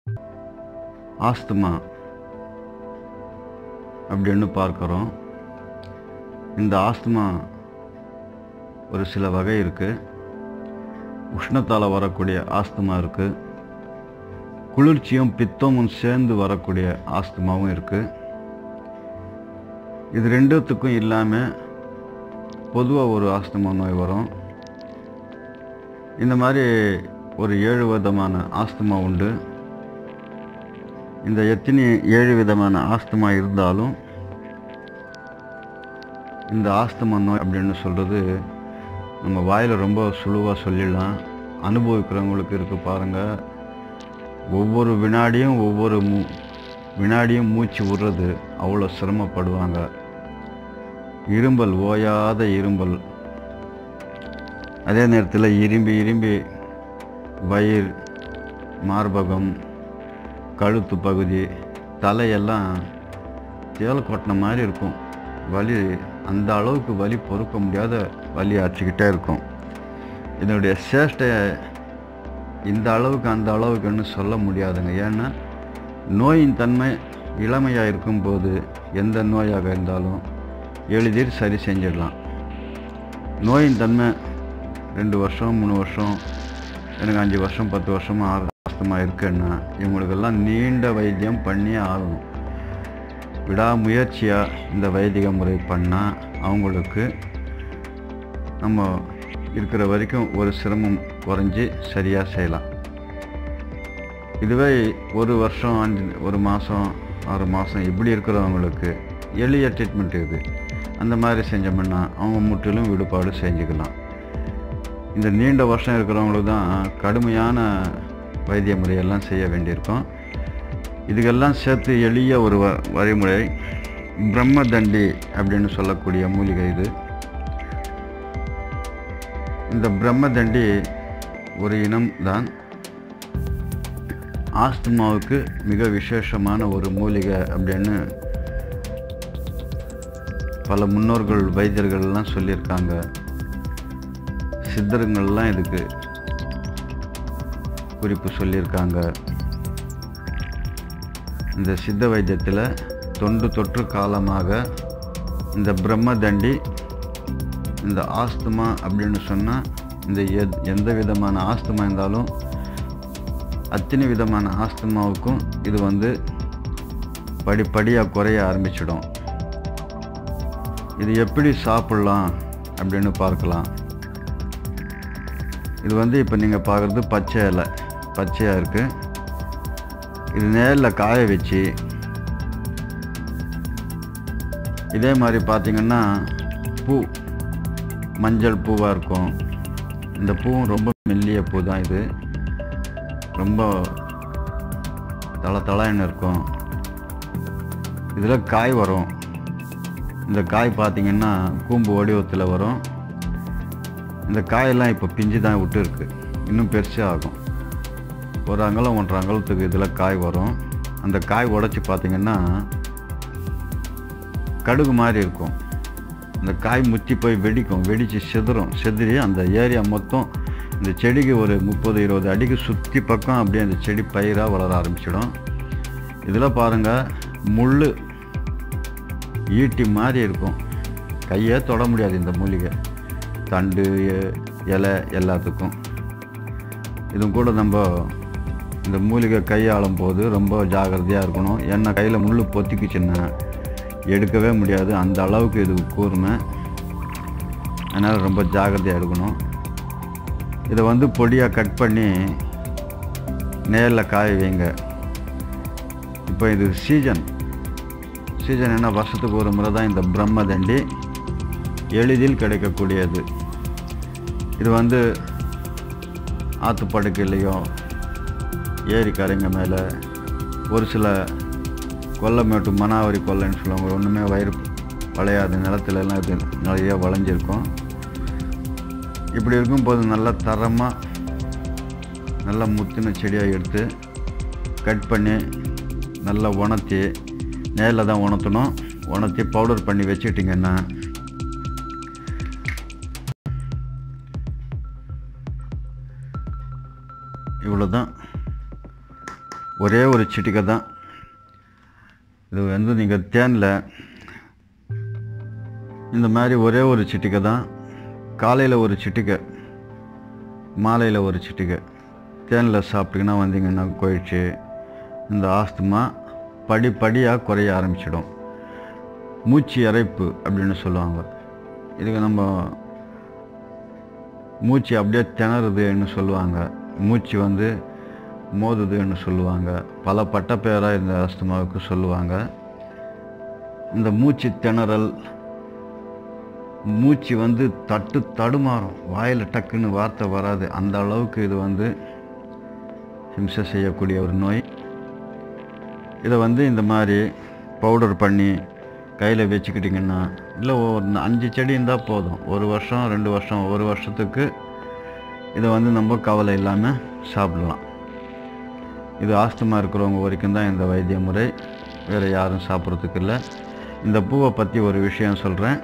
asthma அப்படின்னு பார்க்குறோம் இந்த ஆஸ்துமா ஒரு சில வகை இருக்குது உஷ்ணத்தால் வரக்கூடிய ஆஸ்துமா இருக்குது குளிர்ச்சியும் பித்தமும் சேர்ந்து வரக்கூடிய ஆஸ்துமாவும் இருக்குது இது ரெண்டுத்துக்கும் இல்லாமல் பொதுவாக ஒரு ஆஸ்துமா நோய் வரும் இந்த மாதிரி ஒரு ஏழு விதமான ஆஸ்துமா உண்டு இந்த எத்தனை ஏழு விதமான ஆஸ்துமா இருந்தாலும் இந்த ஆஸ்துமா நோய் அப்படின்னு சொல்கிறது நம்ம வாயில் ரொம்ப சுழுவாக சொல்லிடலாம் அனுபவிக்கிறவங்களுக்கு இருக்கு பாருங்கள் ஒவ்வொரு வினாடியும் ஒவ்வொரு மூ வினாடியும் மூச்சு விடுறது அவ்வளோ சிரமப்படுவாங்க இரும்பல் ஓயாத இரும்பல் அதே நேரத்தில் இரும்பி இரும்பி வயிறு மார்பகம் கழுத்து பகுதி தலையெல்லாம் தேல் கொட்டின மாதிரி இருக்கும் வலி அந்த அளவுக்கு வலி பொறுக்க முடியாத வலி ஆச்சுக்கிட்டே இருக்கும் இதனுடைய சேஷ்டை இந்த அளவுக்கு அந்த அளவுக்குன்னு சொல்ல முடியாதுங்க ஏன்னா நோயின் தன்மை இளமையாக இருக்கும்போது எந்த நோயாக இருந்தாலும் எளிதில் சரி செஞ்சிடலாம் நோயின் தன்மை ரெண்டு வருஷம் மூணு வருஷம் எனக்கு அஞ்சு வருஷம் பத்து வருஷமாக ஆறு ஆஸ்தமாக இருக்குன்னா இவங்களுக்கெல்லாம் நீண்ட வைத்தியம் பண்ணியே ஆகணும் விடாமுயற்சியாக இந்த வைதிக முறை பண்ணால் அவங்களுக்கு நம்ம இருக்கிற வரைக்கும் ஒரு சிரமம் குறைஞ்சி சரியாக செய்யலாம் இதுவே ஒரு வருஷம் அஞ்சு ஒரு மாதம் ஆறு மாதம் இப்படி இருக்கிறவங்களுக்கு எளிய ட்ரீட்மெண்ட் இது அந்த மாதிரி செஞ்சோம்னா அவங்க முற்றிலும் விடுபாடு செஞ்சுக்கலாம் இந்த நீண்ட வருஷம் இருக்கிறவங்களுக்கு தான் கடுமையான வைத்திய முறையெல்லாம் செய்ய வேண்டியிருக்கும் இதுக்கெல்லாம் சேர்த்து எளிய ஒரு வ வழிமுறை பிரம்மதண்டி அப்படின்னு சொல்லக்கூடிய மூலிகை இது இந்த பிரம்மதண்டி ஒரு இனம் தான் ஆஸ்துமாவுக்கு மிக விசேஷமான ஒரு மூலிகை அப்படின்னு பல முன்னோர்கள் வைத்தியர்கள்லாம் சொல்லியிருக்காங்க சித்தருங்கள்லாம் இதுக்கு குறிப்பு சொல்லியிருக்காங்க இந்த சித்த வைத்தியத்தில் தொண்டு தொற்று காலமாக இந்த பிரம்மதண்டி இந்த ஆஸ்துமா அப்படின்னு சொன்னால் இந்த எத் எந்த விதமான ஆஸ்துமா இருந்தாலும் அத்தனை விதமான ஆஸ்துமாவுக்கும் இது வந்து படிப்படியாக குறைய ஆரம்பிச்சிடும் இது எப்படி சாப்பிட்லாம் அப்படின்னு பார்க்கலாம் இது வந்து இப்போ நீங்கள் பார்க்குறது பச்சை இலை பச்சையாக இருக்குது இது நேரில் காய வச்சு இதே மாதிரி பார்த்தீங்கன்னா பூ மஞ்சள் பூவாக இருக்கும் இந்த பூவும் ரொம்ப மெல்லிய பூ தான் இது ரொம்ப தள தளன்னு இருக்கும் இதில் காய் வரும் இந்த காய் பார்த்தீங்கன்னா கூம்பு வடிவத்தில் வரும் இந்த காயெல்லாம் இப்போ பிஞ்சு தான் விட்டு இருக்கு இன்னும் பெருசாக ஆகும் ஒரு அங்கலம் ஒன்றரை அங்கலத்துக்கு இதில் காய் வரும் அந்த காய் உடச்சி பார்த்தீங்கன்னா கடுகு மாதிரி இருக்கும் அந்த காய் முத்தி போய் வெடிக்கும் வெடித்து செதுரும் செதுறி அந்த ஏரியா மொத்தம் இந்த செடிக்கு ஒரு முப்பது இருபது அடிக்கு சுற்றி பக்கம் அப்படியே அந்த செடி பயிராக வளர ஆரம்பிச்சிடும் இதில் பாருங்கள் முள் ஈட்டி மாதிரி இருக்கும் கையே தொட முடியாது இந்த மூலிகை தண்டு எ- இலை எல்லாத்துக்கும் இதுவும் கூட நம்ம இந்த மூலிகை கையாளும் போது ரொம்ப ஜாக்கிரதையாக இருக்கணும் ஏன்னா கையில் முள் பொத்திக்குச்சுன்னா எடுக்கவே முடியாது அந்த அளவுக்கு இது கூர்மை அதனால் ரொம்ப ஜாக்கிரதையாக இருக்கணும் இதை வந்து பொடியாக கட் பண்ணி நேரில் காய வைங்க இப்போ இது சீசன் சீசன் என்ன வருஷத்துக்கு ஒரு முறை தான் இந்த பிரம்மதண்டி எளிதில் கிடைக்கக்கூடியது இது வந்து ஆற்றுப்படுக்கையிலையோ ஏரி கரைங்க மேலே ஒரு சில கொல்லைமேட்டு மனாவரி கொல்லைன்னு சொல்லுவாங்க ஒன்றுமே வயிறு வளையாத நிலத்துல எல்லாம் இது நிறைய வளைஞ்சிருக்கும் இப்படி இருக்கும்போது நல்லா தரமாக நல்லா முத்தின செடியாக எடுத்து கட் பண்ணி நல்லா உணர்த்தி நேரில் தான் உணர்த்தணும் உணர்த்தி பவுடர் பண்ணி வச்சுட்டிங்கன்னா இவ்வளோ தான் ஒரே ஒரு சிட்டிக்கை தான் இது வந்து நீங்கள் தேனில் இந்த மாதிரி ஒரே ஒரு சிட்டிக்கை தான் காலையில் ஒரு சிட்டிக்கை மாலையில் ஒரு சிட்டிக்கை தேனில் சாப்பிட்டீங்கன்னா வந்தீங்கன்னா போயிடுச்சு இந்த ஆஸ்துமா படிப்படியாக குறைய ஆரம்பிச்சிடும் மூச்சு இறைப்பு அப்படின்னு சொல்லுவாங்க இதுக்கு நம்ம மூச்சு அப்படியே திணறுதுன்னு சொல்லுவாங்க மூச்சு வந்து மோதுதுன்னு சொல்லுவாங்க பல பட்டப்பெயராக இந்த ஆஸ்துமாவுக்கு சொல்லுவாங்க இந்த மூச்சு திணறல் மூச்சு வந்து தட்டு தடுமாறும் வாயில் டக்குன்னு வார்த்தை வராது அந்த அளவுக்கு இது வந்து ஹிம்சை செய்யக்கூடிய ஒரு நோய் இதை வந்து இந்த மாதிரி பவுடர் பண்ணி கையில் வச்சுக்கிட்டிங்கன்னா இல்லை ஒரு அஞ்சு செடி இருந்தால் போதும் ஒரு வருஷம் ரெண்டு வருஷம் ஒரு வருஷத்துக்கு இதை வந்து நம்ம கவலை இல்லாமல் சாப்பிடலாம் இது ஆஸ்துமா இருக்கிறவங்க வரைக்கும் தான் இந்த வைத்திய முறை வேறு யாரும் சாப்பிட்றதுக்கு இல்லை இந்த பூவை பற்றி ஒரு விஷயம் சொல்கிறேன்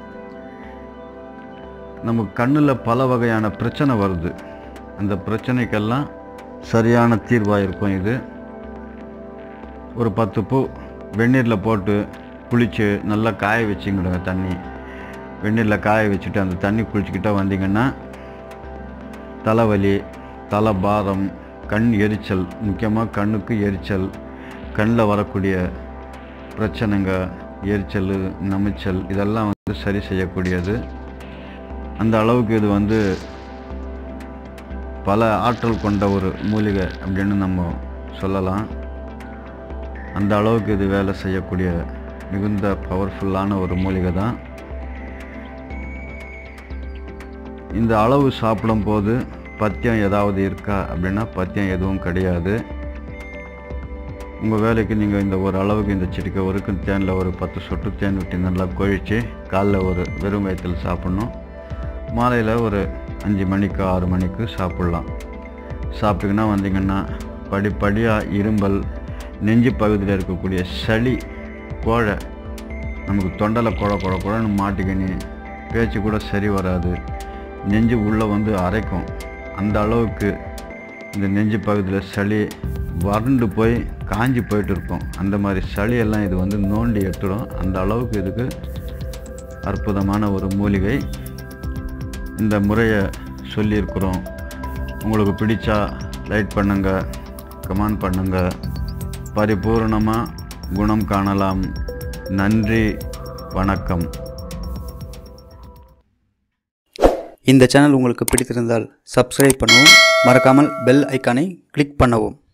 நமக்கு கண்ணில் பல வகையான பிரச்சனை வருது அந்த பிரச்சனைக்கெல்லாம் சரியான தீர்வாக இருக்கும் இது ஒரு பத்து பூ வெந்நீரில் போட்டு குளித்து நல்லா காய வச்சுக்கிடுங்க தண்ணி வெந்நீரில் காய வச்சுட்டு அந்த தண்ணி குளிச்சுக்கிட்டே வந்தீங்கன்னா தலைவலி தலை பாரம் கண் எரிச்சல் முக்கியமாக கண்ணுக்கு எரிச்சல் கண்ணில் வரக்கூடிய பிரச்சனைங்க எரிச்சல் நமைச்சல் இதெல்லாம் வந்து சரி செய்யக்கூடியது அந்த அளவுக்கு இது வந்து பல ஆற்றல் கொண்ட ஒரு மூலிகை அப்படின்னு நம்ம சொல்லலாம் அந்த அளவுக்கு இது வேலை செய்யக்கூடிய மிகுந்த பவர்ஃபுல்லான ஒரு மூலிகை தான் இந்த அளவு சாப்பிடும் போது பத்தியம் ஏதாவது இருக்கா அப்படின்னா பத்தியம் எதுவும் கிடையாது உங்கள் வேலைக்கு நீங்கள் இந்த ஒரு அளவுக்கு இந்த செடிக்கு ஒருக்கு தேனில் ஒரு பத்து சொட்டு தேன் விட்டு நல்லா கொழித்து காலைல ஒரு வெறும் வயிற்றில் சாப்பிட்ணும் மாலையில் ஒரு அஞ்சு மணிக்கு ஆறு மணிக்கு சாப்பிட்லாம் சாப்பிட்டீங்கன்னா வந்தீங்கன்னா படிப்படியாக இரும்பல் நெஞ்சு பகுதியில் இருக்கக்கூடிய சளி கோழை நமக்கு தொண்டலை குழ குழ குழன்னு மாட்டிக்கினு பேச்சு கூட சரி வராது நெஞ்சு உள்ளே வந்து அரைக்கும் அந்த அளவுக்கு இந்த நெஞ்சு பகுதியில் சளி வறண்டு போய் காஞ்சி போயிட்டு இருக்கும் அந்த மாதிரி சளியெல்லாம் இது வந்து நோண்டி எடுத்துடும் அந்த அளவுக்கு இதுக்கு அற்புதமான ஒரு மூலிகை இந்த முறையை சொல்லியிருக்கிறோம் உங்களுக்கு பிடிச்சா லைட் பண்ணுங்க கமெண்ட் பண்ணுங்க பரிபூர்ணமாக குணம் காணலாம் நன்றி வணக்கம் இந்த சேனல் உங்களுக்கு பிடித்திருந்தால் சப்ஸ்கிரைப் பண்ணவும் மறக்காமல் பெல் ஐக்கானை கிளிக் பண்ணவும்